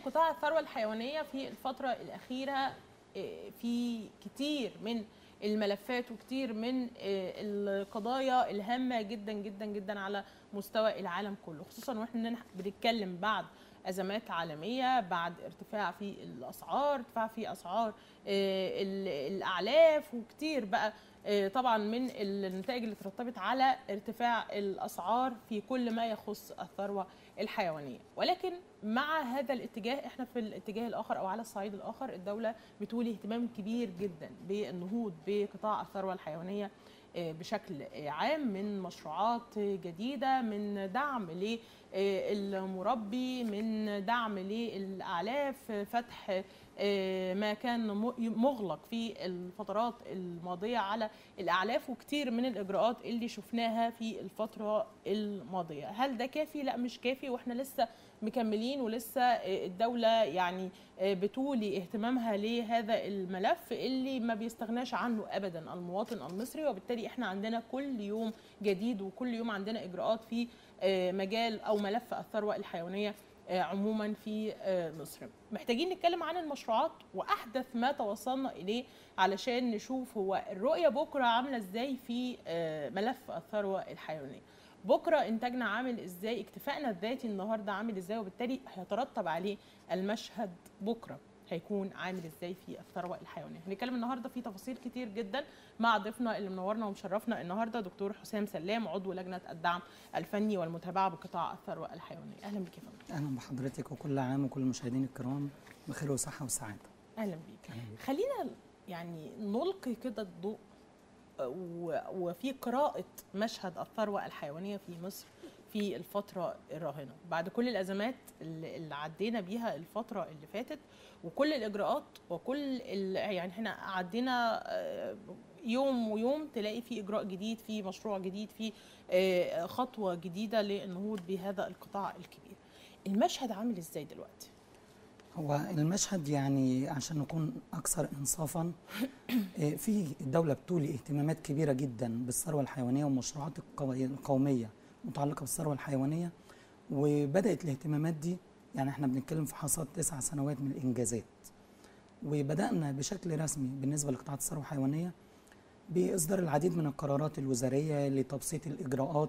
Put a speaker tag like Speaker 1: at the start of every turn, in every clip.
Speaker 1: قطاع الثروه الحيوانيه في الفتره الاخيره في كتير من الملفات وكتير من القضايا الهامه جدا جدا جدا على مستوى العالم كله خصوصا واحنا بنتكلم بعد ازمات عالميه بعد ارتفاع في الاسعار ارتفاع في اسعار الاعلاف وكتير بقى طبعا من النتائج اللي ترتبط على ارتفاع الاسعار في كل ما يخص الثروه الحيوانيه ولكن مع هذا الاتجاه احنا في الاتجاه الاخر او على الصعيد الاخر الدوله بتولي اهتمام كبير جدا بالنهوض بقطاع الثروه الحيوانيه بشكل عام من مشروعات جديده من دعم للمربي من دعم للاعلاف فتح ما كان مغلق في الفترات الماضيه على الاعلاف وكتير من الاجراءات اللي شفناها في الفتره الماضيه هل ده كافي لا مش كافي واحنا لسه مكملين ولسه الدوله يعني بتولي اهتمامها لهذا الملف اللي ما بيستغناش عنه ابدا المواطن المصري وبالتالي احنا عندنا كل يوم جديد وكل يوم عندنا اجراءات في مجال او ملف الثروه الحيوانيه عموما في مصر محتاجين نتكلم عن المشروعات واحدث ما توصلنا اليه علشان نشوف هو الرؤيه بكره عامله ازاي في ملف الثروه الحيوانيه بكره انتاجنا عامل ازاي اكتفائنا الذاتي النهارده عامل ازاي وبالتالي هيترتب عليه المشهد بكره هيكون عامل ازاي في الثروه الحيوانيه هنتكلم النهارده في تفاصيل كتير جدا مع ضيفنا اللي منورنا ومشرفنا النهارده دكتور حسام سلام عضو لجنه الدعم الفني والمتابعه بقطاع الثروه الحيوانيه اهلا بك يا فندم
Speaker 2: اهلا بحضرتك وكل عام وكل المشاهدين الكرام بخير وصحه وسعاده
Speaker 1: اهلا بيك خلينا يعني نلقي كده الضوء وفي قراءة مشهد الثروة الحيوانية في مصر في الفترة الراهنة بعد كل الأزمات اللي عدينا بيها الفترة اللي فاتت وكل الإجراءات وكل يعني احنا عدينا يوم ويوم تلاقي في إجراء جديد في مشروع جديد في خطوة جديدة للنهوض بهذا القطاع الكبير المشهد عامل ازاي دلوقتي؟
Speaker 2: هو المشهد يعني عشان نكون اكثر انصافا في الدوله بتولي اهتمامات كبيره جدا بالثروه الحيوانيه والمشروعات القوميه متعلقه بالثروه الحيوانيه وبدات الاهتمامات دي يعني احنا بنتكلم في حصاد تسع سنوات من الانجازات وبدانا بشكل رسمي بالنسبه لقطاعات الثروه الحيوانيه باصدار العديد من القرارات الوزاريه لتبسيط الاجراءات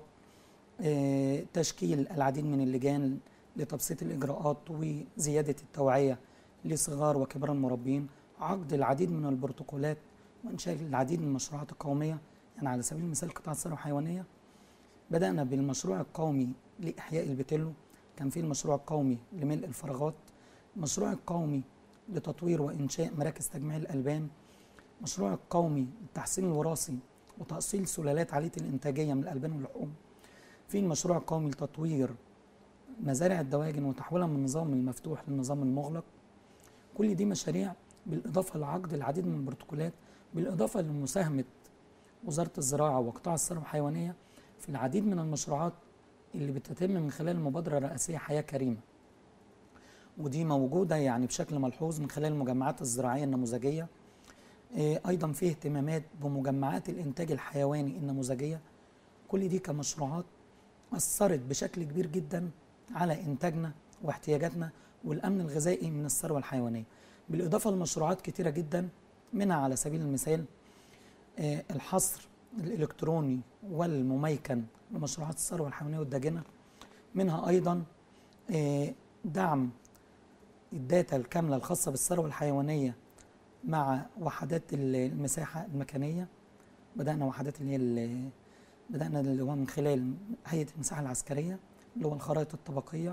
Speaker 2: تشكيل العديد من اللجان لتبسيط الإجراءات وزيادة التوعية لصغار وكبار المربين عقد العديد من البروتوكولات وإنشاء العديد من المشروعات القومية يعني على سبيل المثال قطاع الثروة الحيوانية بدأنا بالمشروع القومي لإحياء البتلو كان في المشروع القومي لملء الفراغات المشروع القومي لتطوير وإنشاء مراكز تجميع الألبان المشروع القومي للتحسين الوراثي وتأصيل سلالات عالية الإنتاجية من الألبان واللحوم في المشروع القومي لتطوير مزارع الدواجن وتحويلها من النظام المفتوح للنظام المغلق كل دي مشاريع بالإضافة لعقد العديد من البروتوكولات بالإضافة لمساهمة وزارة الزراعة وقطاع الثروة الحيوانية في العديد من المشروعات اللي بتتم من خلال المبادرة الرئاسية حياة كريمة ودي موجودة يعني بشكل ملحوظ من خلال المجمعات الزراعية النموذجية أيضا في اهتمامات بمجمعات الإنتاج الحيواني النموذجية كل دي كمشروعات أثرت بشكل كبير جدا على إنتاجنا واحتياجاتنا والأمن الغذائي من الثروة الحيوانية بالإضافة لمشروعات كتيرة جدا منها على سبيل المثال الحصر الإلكتروني والمميكن لمشروعات الثروة الحيوانية والداجنة منها أيضا دعم الداتا الكاملة الخاصة بالثروة الحيوانية مع وحدات المساحة المكانية بدأنا وحدات اللي هي بدأنا اللي هو من خلال هيئة المساحة العسكرية اللي هو الخرائط الطبقية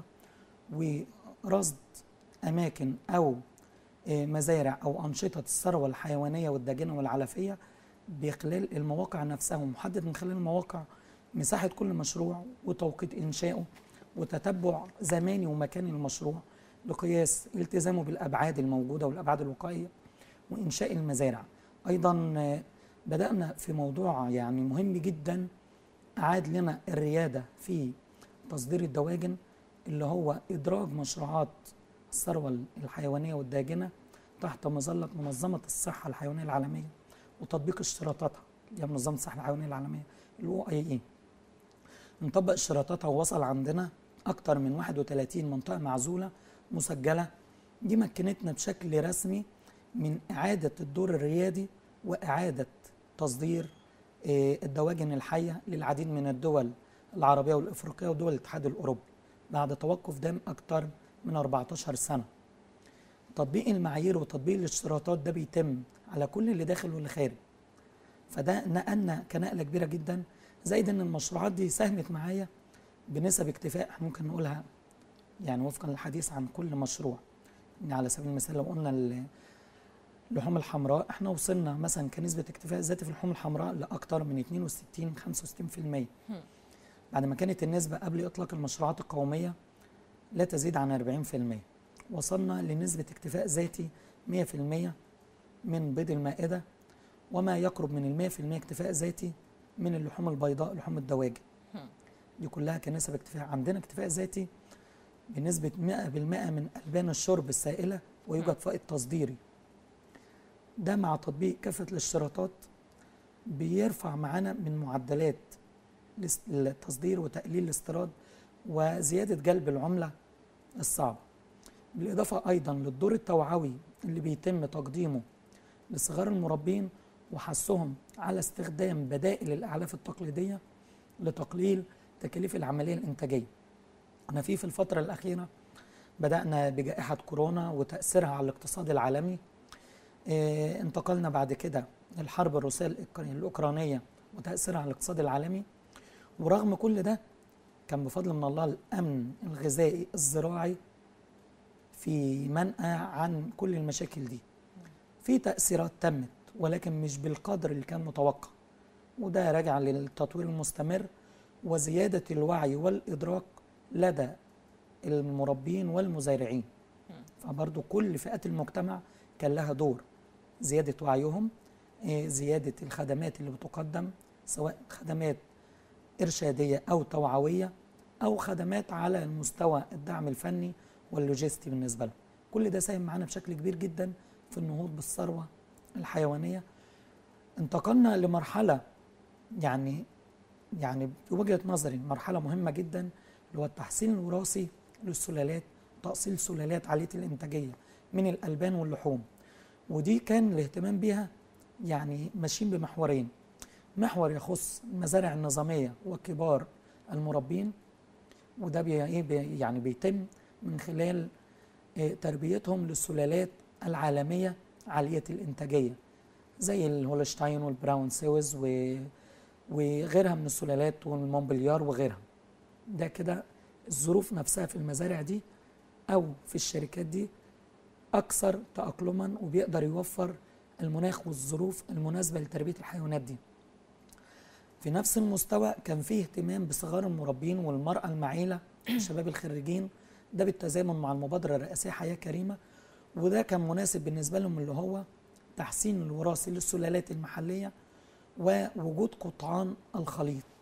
Speaker 2: ورصد أماكن أو مزارع أو أنشطة الثروة الحيوانية والداجنة والعلفية بخلال المواقع نفسها ومحدد من خلال المواقع مساحة كل مشروع وتوقيت إنشائه وتتبع زماني ومكاني المشروع لقياس التزامه بالأبعاد الموجودة والأبعاد الوقائية وإنشاء المزارع أيضا بدأنا في موضوع يعني مهم جدا أعاد لنا الريادة في تصدير الدواجن اللي هو إدراج مشروعات الثروة الحيوانية والداجنة تحت مظلة منظمة الصحة الحيوانية العالمية وتطبيق اشتراطاتها اللي هي منظمة الصحة الحيوانية العالمية اللي اي اي نطبق اشتراطاتها ووصل عندنا أكتر من 31 منطقة معزولة مسجلة دي مكنتنا بشكل رسمي من إعادة الدور الريادي وإعادة تصدير آه، الدواجن الحية للعديد من الدول العربية والإفريقية ودول الاتحاد الأوروبي بعد توقف دام أكثر من 14 سنة تطبيق المعايير وتطبيق الاشتراطات ده بيتم على كل اللي داخل واللي خارج فده نقلنا كنقلة كبيرة جدا زائد ان المشروعات دي ساهمت معايا بنسب اكتفاء إحنا ممكن نقولها يعني وفقا للحديث عن كل مشروع يعني على سبيل المثال لو قلنا ال- اللحوم الحمراء احنا وصلنا مثلا كنسبة اكتفاء ذاتي في اللحوم الحمراء لأكثر من 62 65%
Speaker 1: هم.
Speaker 2: بعد ما كانت النسبة قبل إطلاق المشروعات القومية لا تزيد عن 40% وصلنا لنسبة اكتفاء ذاتي 100% من بيض المائدة وما يقرب من ال 100% اكتفاء ذاتي من اللحوم البيضاء لحوم الدواجن
Speaker 1: هم.
Speaker 2: دي كلها كنسب اكتفاء عندنا اكتفاء ذاتي بنسبة 100% من ألبان الشرب السائلة ويوجد فائض تصديري ده مع تطبيق كافة الاشتراطات بيرفع معانا من معدلات الاس- التصدير وتقليل الاستيراد وزيادة جلب العملة الصعبة بالإضافة أيضا للدور التوعوي اللي بيتم تقديمه لصغار المربين وحثهم على استخدام بدائل الأعلاف التقليدية لتقليل تكاليف العملية الإنتاجية أنا في في الفترة الأخيرة بدأنا بجائحة كورونا وتأثيرها على الاقتصاد العالمي إيه، انتقلنا بعد كده للحرب الروسية الإك- الأوكرانية وتأثيرها على الاقتصاد العالمي ورغم كل ده كان بفضل من الله الأمن الغذائي الزراعي في منأى عن كل المشاكل دي في تأثيرات تمت ولكن مش بالقدر اللي كان متوقع وده راجع للتطوير المستمر وزيادة الوعي والإدراك لدى المربين والمزارعين فبرضو كل فئات المجتمع كان لها دور زيادة وعيهم إيه، زيادة الخدمات اللي بتقدم سواء خدمات إرشادية أو توعوية أو خدمات على المستوى الدعم الفني واللوجستي بالنسبة لهم كل ده ساهم معانا بشكل كبير جدا في النهوض بالثروة الحيوانية انتقلنا لمرحلة يعني يعني في وجهة نظري مرحلة مهمة جدا اللي هو التحسين الوراثي للسلالات تأصيل سلالات عالية الإنتاجية من الألبان واللحوم ودي كان الاهتمام بيها يعني ماشيين بمحورين محور يخص المزارع النظامية وكبار المربين وده بي إيه بي يعني بيتم من خلال آه، تربيتهم للسلالات العالمية عالية الإنتاجية زي الهولشتاين والبراون سيوز و... وغيرها من السلالات والمونبليار وغيرها ده كده الظروف نفسها في المزارع دي أو في الشركات دي أكثر تأقلما وبيقدر يوفر المناخ والظروف المناسبة لتربية الحيوانات دي في نفس المستوى كان فيه اهتمام بصغار المربين والمرأة المعيلة الشباب الخريجين ده بالتزامن مع المبادرة الرئاسية حياة كريمة وده كان مناسب بالنسبة لهم اللي هو تحسين الوراثي للسلالات المحلية ووجود قطعان الخليط